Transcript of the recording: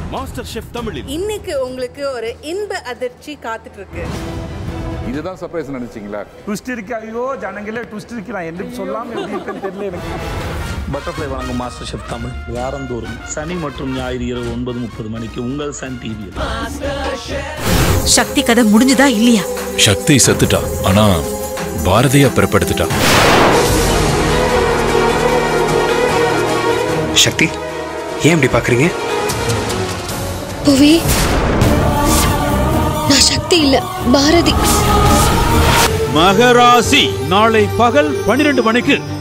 master chef தமிழில் இன்னைக்கு உங்களுக்கு ஒரு இன்ப அதிர்ச்சி காத்துட்டு இருக்கு இதுதான் சர்ப்ரைஸ் நினைச்சீங்களா ட்விஸ்ட் இருக்கு ஐயோ ஜனங்களே ட்விஸ்ட் இருக்கு நான் என்ன சொல்லாம எப்படி இருக்குன்னு தெரியல எனக்கு பட்டர்ஃப்ளை வழங்கும் மாஸ்டர் ஷெஃப் தமிழ் வாரந்தோறும் சனி மற்றும் ஞாயிறு இரவு ஒன்பது முப்பது மணிக்கு உங்கள் சன் டிவியில் சக்தி கதை முடிஞ்சுதா இல்லையா சக்தி செத்துட்டா ஆனா பாரதியா பிறப்படுத்திட்டா சக்தி ஏன் இப்படி பாக்குறீங்க புவி நான் சக்தி இல்ல பாரதி மகராசி நாளை பகல் பன்னிரண்டு மணிக்கு